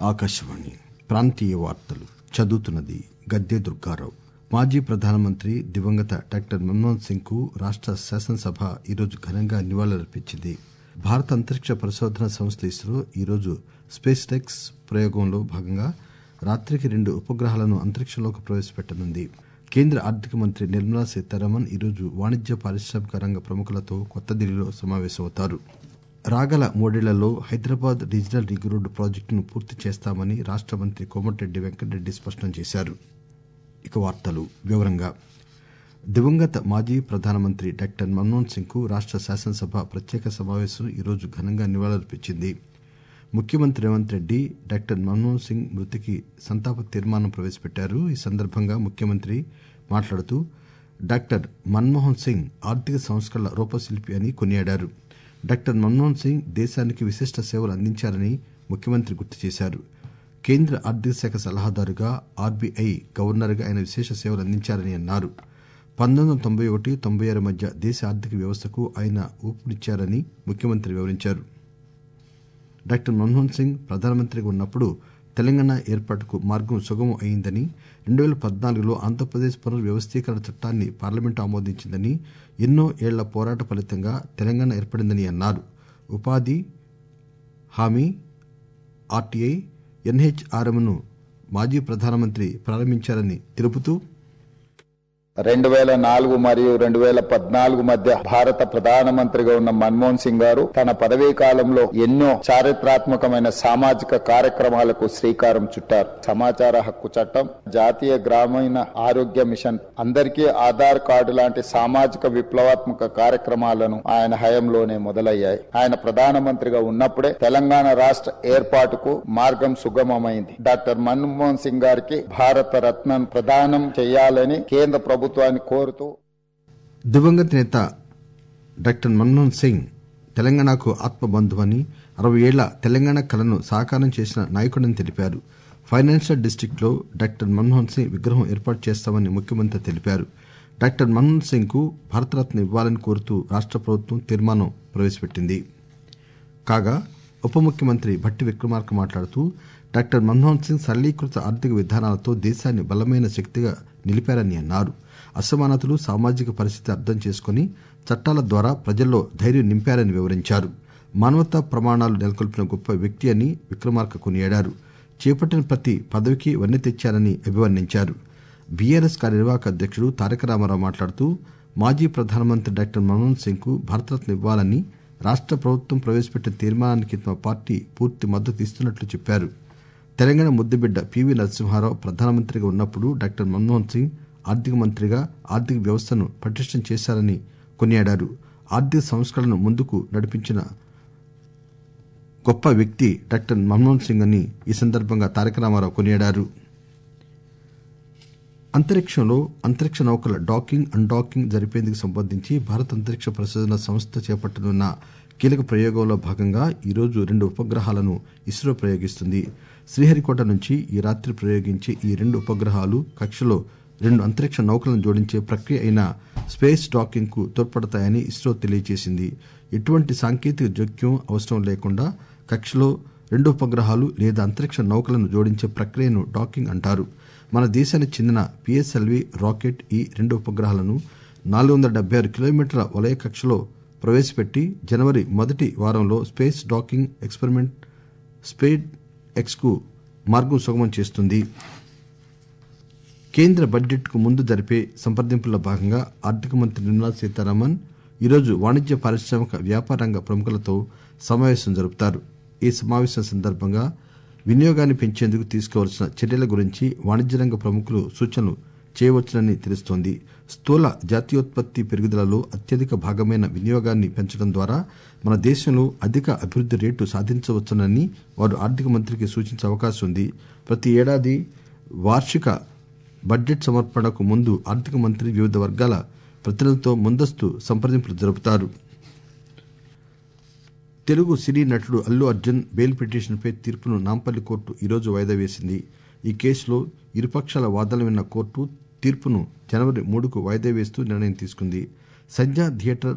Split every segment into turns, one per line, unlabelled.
ఆకాశవాణి ప్రాంతీయ వార్తలు చదువుతున్నది గద్దె దుర్గారావు మాజీ ప్రధానమంత్రి దివంగత డాక్టర్ మన్మోహన్ సింగ్ కు రాష్ట శాసనసభ ఈరోజు ఘనంగా నివాళులర్పించింది భారత అంతరిక్ష పరిశోధనా సంస్థ ఇస్రో ఈరోజు స్పేస్ ఎక్స్ ప్రయోగంలో భాగంగా రాత్రికి రెండు ఉపగ్రహాలను అంతరిక్షంలోకి ప్రవేశపెట్టనుంది కేంద్ర ఆర్థిక మంత్రి నిర్మలా సీతారామన్ ఈరోజు వాణిజ్య పారిశ్రామిక రంగ ప్రముఖులతో కొత్త ఢిల్లీలో సమావేశమవుతారు రాగల మూడేళ్లలో హైదరాబాద్ రీజనల్ రింగ్ రోడ్డు ప్రాజెక్టును పూర్తి చేస్తామని రాష్ట మంత్రి కోమటిరెడ్డి వెంకటరెడ్డి స్పష్టం చేశారు ఇక వార్తలు వివరంగా దివంగత మాజీ ప్రధానమంత్రి డాక్టర్ మన్మోహన్ సింగ్ కు రాష్ట శాసనసభ ప్రత్యేక సమావేశం ఈరోజు ఘనంగా నివాళులర్పించింది ముఖ్యమంత్రి రేవంత్ రెడ్డి డాక్టర్ మన్మోహన్ సింగ్ మృతికి సంతాప తీర్మానం ప్రవేశపెట్టారు ఈ సందర్భంగా ముఖ్యమంత్రి మాట్లాడుతూ డాక్టర్ మన్మోహన్ సింగ్ ఆర్థిక సంస్కరణల రూపశిల్పి అని కొనియాడారు డాక్టర్ మన్మోహన్ సింగ్ దేశానికి విశిష్ట సేవలు అందించారని ముఖ్యమంత్రి గుర్తు చేశారు కేంద్ర ఆర్థిక శాఖ సలహాదారుగా ఆర్బీఐ గవర్నర్ గా ఆయన విశేష సేవలు అందించారని అన్నారు పంతొమ్మిది వందల తొంభై ఒకటి తొంభై ఆరు మధ్య దేశ ఆర్థిక వ్యవస్థకు ఆయన ఊపునిచ్చారని ముఖ్యమంత్రి వివరించారు డాక్టర్ మన్మోహన్ సింగ్ ప్రధానమంత్రిగా ఉన్నప్పుడు తెలంగాణ ఏర్పాటుకు మార్గం సుగమం అయిందని రెండు పేల పద్నాలుగులో ఆంధ్రప్రదేశ్ పునర్ వ్యవస్థీకరణ చట్టాన్ని పార్లమెంటు ఆమోదించిందని ఎన్నో ఏళ్ల పోరాట ఫలితంగా తెలంగాణ ఏర్పడిందని అన్నారు ఉపాధి హామీ ఆర్టీఐ ఎన్హెచ్ఆర్ఎం ను మాజీ ప్రధానమంత్రి ప్రారంభించారని తెలుపుతూ
రెండు వేల నాలుగు మరియు రెండు వేల పద్నాలుగు మధ్య భారత ప్రధానమంత్రిగా ఉన్న మన్మోహన్ సింగ్ గారు తన పదవీ కాలంలో ఎన్నో చారిత్రాత్మకమైన సామాజిక కార్యక్రమాలకు శ్రీకారం చుట్టారు సమాచార హక్కు చట్టం జాతీయ గ్రామీణ ఆరోగ్య మిషన్ అందరికీ ఆధార్ కార్డు లాంటి సామాజిక విప్లవాత్మక కార్యక్రమాలను ఆయన హయంలోనే మొదలయ్యాయి ఆయన ప్రధానమంత్రిగా ఉన్నప్పుడే తెలంగాణ రాష్ట్ర ఏర్పాటుకు మార్గం సుగమమైంది డాక్టర్ మన్మోహన్ సింగ్ గారికి భారత రత్నం ప్రదానం చేయాలని కేంద్ర ప్రభుత్వం ప్రభుత్వాన్ని కోరుతూ
దివంగత నేత డాక్టర్ మన్మోహన్ సింగ్ తెలంగాణకు ఆత్మబంధువని అరవై ఏళ్ల తెలంగాణ కలను సాకారం చేసిన నాయకుడని తెలిపారు ఫైనాన్షియల్ డిస్టిక్ట్ లో డాక్టర్ మన్మోహన్ సింగ్ విగ్రహం ఏర్పాటు చేస్తామని ముఖ్యమంత్రి తెలిపారు డాక్టర్ మన్మోహన్ సింగ్ కు భారతరత్న ఇవ్వాలని కోరుతూ రాష్ట ప్రభుత్వం తీర్మానం ప్రవేశపెట్టింది కాగా ఉప ముఖ్యమంత్రి భట్టి విక్రమార్క మాట్లాడుతూ డాక్టర్ మన్మోహన్ సింగ్ సరళీకృత ఆర్థిక విధానాలతో దేశాన్ని బలమైన శక్తిగా నిలిపారని అన్నారు అసమానతలు సామాజిక పరిస్థితి అర్థం చేసుకుని చట్టాల ద్వారా ప్రజల్లో ధైర్యం నింపారని వివరించారు మానవతా ప్రమాణాలు నెలకొల్పిన గొప్ప వ్యక్తి అని విక్రమార్క కొనియాడారు చేపట్టిన ప్రతి పదవికి వన్నె తెచ్చారని అభివర్ణించారు బీఆర్ఎస్ కార్యనిర్వాహక అధ్యక్షుడు తారక రామారావు మాట్లాడుతూ మాజీ ప్రధానమంత్రి డాక్టర్ మన్మోహన్ సింగ్ కు భారతరత్న ఇవ్వాలని రాష్ట ప్రభుత్వం ప్రవేశపెట్టిన తీర్మానానికి తమ పార్టీ పూర్తి మద్దతు ఇస్తున్నట్లు చెప్పారు తెలంగాణ ముద్దుబిడ్డ పివి నరసింహారావు ప్రధానమంత్రిగా ఉన్నప్పుడు డాక్టర్ మన్మోహన్ సింగ్ ఆర్థిక మంత్రిగా ఆర్థిక వ్యవస్థను పటిష్టం చేశారని కొనియాడారు ఆర్థిక సంస్కరణను ముందుకు నడిపించిన గొప్ప వ్యక్తి డాక్టర్ మన్మోహన్ సింగ్ అని ఈ సందర్భంగా తారక రామారావు కొనియాడారు అంతరిక్షంలో అంతరిక్ష నౌకల డాకింగ్ అన్డాకింగ్ జరిపేందుకు సంబంధించి భారత అంతరిక్ష పరిశోధన సంస్థ చేపట్టనున్న కీలక ప్రయోగంలో భాగంగా ఈరోజు రెండు ఉపగ్రహాలను ఇస్రో ప్రయోగిస్తుంది శ్రీహరికోట నుంచి ఈ రాత్రి ప్రయోగించే ఈ రెండు ఉపగ్రహాలు కక్షలో రెండు అంతరిక్ష నౌకలను జోడించే ప్రక్రియ అయిన స్పేస్ డాకింగ్ కు తోడ్పడతాయని ఇస్రో తెలియజేసింది ఎటువంటి సాంకేతిక జోక్యం అవసరం లేకుండా కక్షలో రెండు ఉపగ్రహాలు లేదా అంతరిక్ష నౌకలను జోడించే ప్రక్రియను డాకింగ్ అంటారు మన దేశానికి చెందిన పిఎస్ఎల్వి రాకెట్ ఈ రెండు ఉపగ్రహాలను నాలుగు వందల డెబ్బై ఆరు కిలోమీటర్ల వలయ కక్షలో ప్రవేశపెట్టి జనవరి మొదటి వారంలో space docking experiment SpaDeX కు మార్గం సుగమం చేస్తుంది కేంద్ర బడ్జెట్ కు ముందు జరిపే సంప్రదింపుల్లో భాగంగా ఆర్థిక మంత్రి నిర్మలా సీతారామన్ ఈరోజు వాణిజ్య పారిశ్రామిక వ్యాపార రంగ ప్రముఖులతో సమావేశం జరుపుతారు ఈ సమావేశం సందర్భంగా వినియోగాన్ని పెంచేందుకు తీసుకోవాల్సిన చర్యల గురించి వాణిజ్య రంగ ప్రముఖులు సూచనలు చేయవచ్చునని తెలుస్తోంది స్థూల జాతీయోత్పత్తి పెరుగుదలలో అత్యధిక భాగమైన వినియోగాన్ని పెంచడం ద్వారా మన దేశంలో అధిక అభివృద్ది రేటు సాధించవచ్చునని వారు ఆర్థిక మంత్రికి సూచించే అవకాశం ఉంది ప్రతి ఏడాది వార్షిక బడ్జెట్ సమర్పణకు ముందు ఆర్థిక మంత్రి వివిధ వర్గాల ప్రతినిధులతో ముందస్తు సంప్రదింపులు జరుపుతారు తెలుగు సినీ నటుడు అల్లు అర్జున్ బెయిల్ పిటిషన్పై తీర్పును నాంపల్లి కోర్టు ఈరోజు వాయిదా వేసింది ఈ కేసులో ఇరుపక్షాల వాదనలు విన్న కోర్టు తీర్పును జనవరి మూడుకు వాయిదా వేస్తూ నిర్ణయం తీసుకుంది సంధ్యా థియేటర్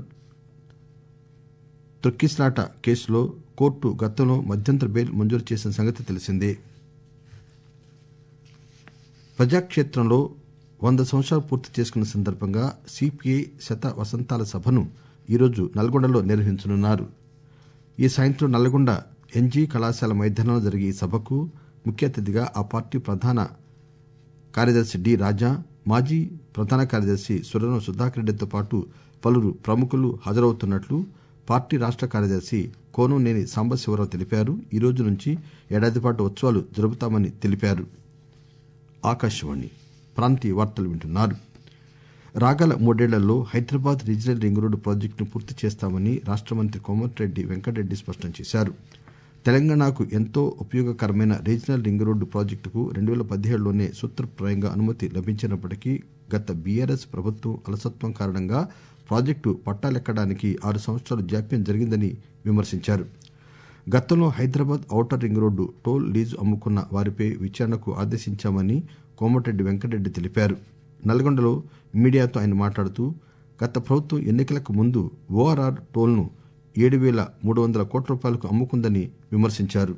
తొక్కిసలాట కేసులో కోర్టు గతంలో మధ్యంతర బెయిల్ మంజూరు చేసిన సంగతి తెలిసిందే ప్రజాక్షేత్రంలో వంద సంవత్సరాలు పూర్తి చేసుకున్న సందర్భంగా సిపిఐ శత వసంతాల సభను ఈరోజు నల్గొండలో నిర్వహించనున్నారు ఈ సాయంత్రం నల్గొండ ఎన్జీ కళాశాల మైదానంలో జరిగే ఈ సభకు ముఖ్య అతిథిగా ఆ పార్టీ ప్రధాన కార్యదర్శి డి రాజా మాజీ ప్రధాన కార్యదర్శి సురవరం సుధాకర్ రెడ్డితో పాటు పలువురు ప్రముఖులు హాజరవుతున్నట్లు పార్టీ రాష్ట కార్యదర్శి కోనంనేని సాంబశివరావు తెలిపారు ఈ రోజు నుంచి ఏడాది పాటు ఉత్సవాలు జరుపుతామని తెలిపారు ఆకాశవాణి ప్రాంతీయ వార్తలు వింటున్నారు రాగల మూడేళ్లలో హైదరాబాద్ రీజనల్ రింగ్ రోడ్డు ప్రాజెక్టును పూర్తి చేస్తామని రాష్ట మంత్రి కోమటిరెడ్డి వెంకటరెడ్డి స్పష్టం చేశారు తెలంగాణకు ఎంతో ఉపయోగకరమైన రీజనల్ రింగ్ రోడ్డు ప్రాజెక్టుకు రెండు పేల పదిహేడులోనే సూత్రప్రాయంగా అనుమతి లభించినప్పటికీ గత బీఆర్ఎస్ ప్రభుత్వం అలసత్వం కారణంగా ప్రాజెక్టు పట్టాలెక్కడానికి ఆరు సంవత్సరాలు జాప్యం జరిగిందని విమర్శించారు గతంలో Hyderabad outer ring road toll lease అమ్ముకున్న వారిపై విచారణకు ఆదేశించామని కోమటిరెడ్డి వెంకటరెడ్డి తెలిపారు నల్గొండలో మీడియాతో ఆయన మాట్లాడుతూ గత ప్రభుత్వం ఎన్నికలకు ముందు ఓఆర్ఆర్ టోల్ను ఏడు పేల మూడు వందల కోట్ల రూపాయలకు అమ్ముకుందని విమర్శించారు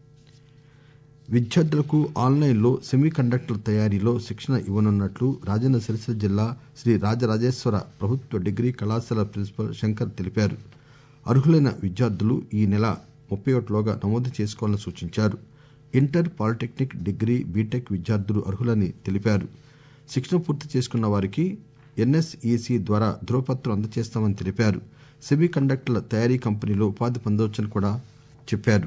విద్యార్థులకు ఆన్లైన్లో సెమీ కండక్టర్ల తయారీలో శిక్షణ ఇవ్వనున్నట్లు రాజన్న సిరిసిల్ల జిల్లా శ్రీ రాజరాజేశ్వర ప్రభుత్వ డిగ్రీ కళాశాల ప్రిన్సిపల్ శంకర్ తెలిపారు అర్హులైన విద్యార్థులు ఈ నెల ముప్పై ఒకటిలోగా నమోదు చేసుకోవాలని సూచించారు ఇంటర్ పాలిటెక్నిక్ డిగ్రీ బీటెక్ విద్యార్థులు అర్హులని తెలిపారు శిక్షణ పూర్తి చేసుకున్న వారికి ఎన్ఎస్ఈసి ద్వారా ధృవపత్రం అందజేస్తామని తెలిపారు సెమీ కండక్టర్ల తయారీ కంపెనీలో ఉపాధి పొందవచ్చని కూడా చెప్పారు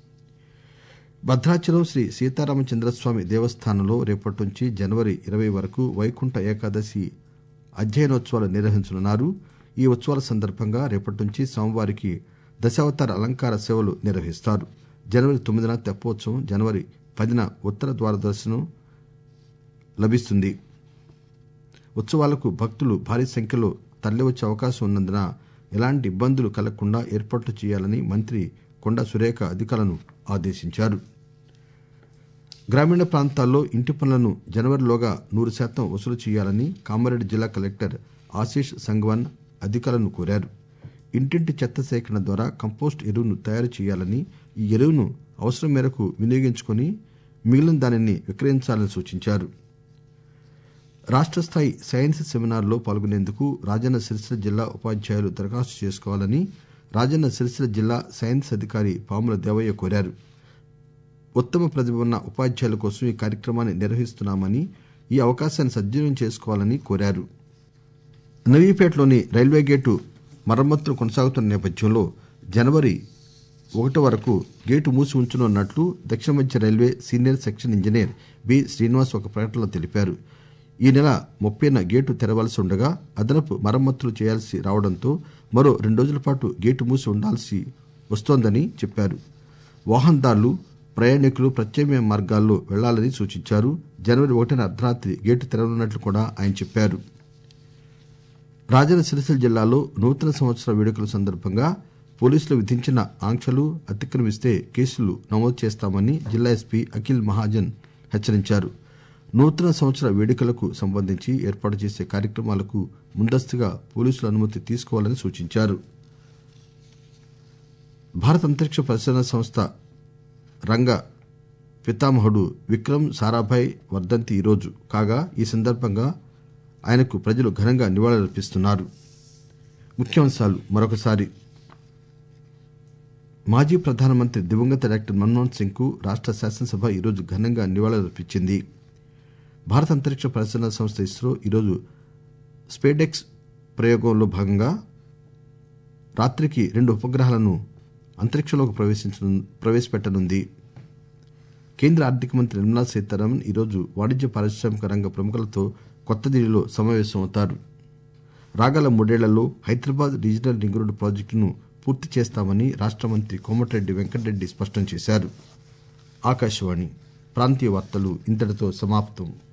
భద్రాచలం శ్రీ సీతారామచంద్రస్వామి దేవస్థానంలో రేపటి నుంచి జనవరి ఇరవై వరకు వైకుంఠ ఏకాదశి అధ్యయనోత్సవాలు నిర్వహించనున్నారు ఈ ఉత్సవాల సందర్భంగా రేపటి నుంచి స్వామివారికి దశావతార అలంకార సేవలు నిర్వహిస్తారు జనవరి తొమ్మిదిన తెప్పోత్సవం జనవరి పదిన ఉత్తర ద్వార దర్శనం లభిస్తుంది ఉత్సవాలకు భక్తులు భారీ సంఖ్యలో తరలివచ్చే అవకాశం ఉన్నందున ఎలాంటి ఇబ్బందులు కలగకుండా ఏర్పాట్లు చేయాలని మంత్రి కొండా సురేఖ అధికారులను ఆదేశించారు గ్రామీణ ప్రాంతాల్లో ఇంటి పనులను జనవరిలోగా నూరు శాతం వసూలు చేయాలని కామారెడ్డి జిల్లా కలెక్టర్ ఆశీష్ సంగ్వాన్ అధికారులను కోరారు ఇంటింటి చెత్త సేకరణ ద్వారా కంపోస్ట్ ఎరువును తయారు చేయాలని ఈ ఎరువును అవసరం మేరకు వినియోగించుకుని మిగిలిన దానిని విక్రయించాలని సూచించారు రాష్ట స్థాయి సైన్స్ సెమినార్లో పాల్గొనేందుకు రాజన్న సిరిసిల్ల జిల్లా ఉపాధ్యాయులు దరఖాస్తు చేసుకోవాలని రాజన్న సిరిసిల్ల జిల్లా సైన్స్ అధికారి పాముల దేవయ్య కోరారు ఉత్తమ ప్రతిభ ఉన్న ఉపాధ్యాయుల కోసం ఈ కార్యక్రమాన్ని నిర్వహిస్తున్నామని ఈ అవకాశాన్ని సద్వినియోగం చేసుకోవాలని కోరారు నవీపేటలోని రైల్వే గేటు మరమ్మతులు కొనసాగుతున్న నేపథ్యంలో జనవరి ఒకటి వరకు గేటు మూసి ఉంచనున్నట్లు దక్షిణ మధ్య railway senior section engineer B Srinivas ఒక ప్రకటనలో తెలిపారు ఈ నెల ముప్పైన గేటు తెరవలసి ఉండగా అదనపు మరమ్మతులు చేయాల్సి రావడంతో మరో రెండు రోజుల పాటు గేటు మూసి ఉండాల్సి వస్తోందని చెప్పారు వాహనదారులు ప్రయాణికులు ప్రత్యామ్నాయ మార్గాల్లో వెళ్లాలని సూచించారు జనవరి ఒకటిన అర్ధరాత్రి గేటు తెరవనున్నట్లు కూడా ఆయన చెప్పారు రాజన్న సిరిసిల్ల జిల్లాలో నూతన సంవత్సర వేడుకల సందర్భంగా పోలీసులు విధించిన ఆంక్షలు అతిక్రమిస్తే కేసులు నమోదు చేస్తామని జిల్లా ఎస్పీ అఖిల్ మహాజన్ హెచ్చరించారు నూతన సంవత్సర వేడుకలకు సంబంధించి ఏర్పాటు చేసే కార్యక్రమాలకు ముందస్తుగా పోలీసుల అనుమతి తీసుకోవాలని సూచించారు భారత అంతరిక్ష పరిశోధన సంస్థ రంగ పితామహుడు విక్రమ్ సారాభాయ్ వర్ధంతి ఈరోజు కాగా ఈ సందర్భంగా ఆయనకు ప్రజలు ఘనంగా నివాళులర్పిస్తున్నారు ముఖ్యాంశాలు మరొకసారి మాజీ ప్రధానమంత్రి దివంగత డాక్టర్ మన్మోహన్ సింగ్ కు రాష్ట శాసనసభ ఈరోజు ఘనంగా నివాళులర్పించింది భారత అంతరిక్ష పరిశోధన సంస్థ ఇస్రో ఈరోజు స్పేడెక్స్ ప్రయోగంలో భాగంగా రాత్రికి రెండు ఉపగ్రహాలను అంతరిక్షంలోకి ప్రవేశపెట్టనుంది కేంద్ర ఆర్థిక మంత్రి నిర్మలా సీతారామన్ ఈరోజు వాణిజ్య పారిశ్రామిక రంగ ప్రముఖులతో కొత్త ఢిల్లీలో సమావేశమవుతారు రాగల మూడేళ్లలో హైదరాబాద్ రీజనల్ రింగ్ రోడ్డు ప్రాజెక్టును పూర్తి చేస్తామని రాష్ట మంత్రి కోమటిరెడ్డి వెంకటరెడ్డి స్పష్టం చేశారు ఆకాశవాణి ప్రాంతీయ వార్తలు ఇంతటితో సమాప్తం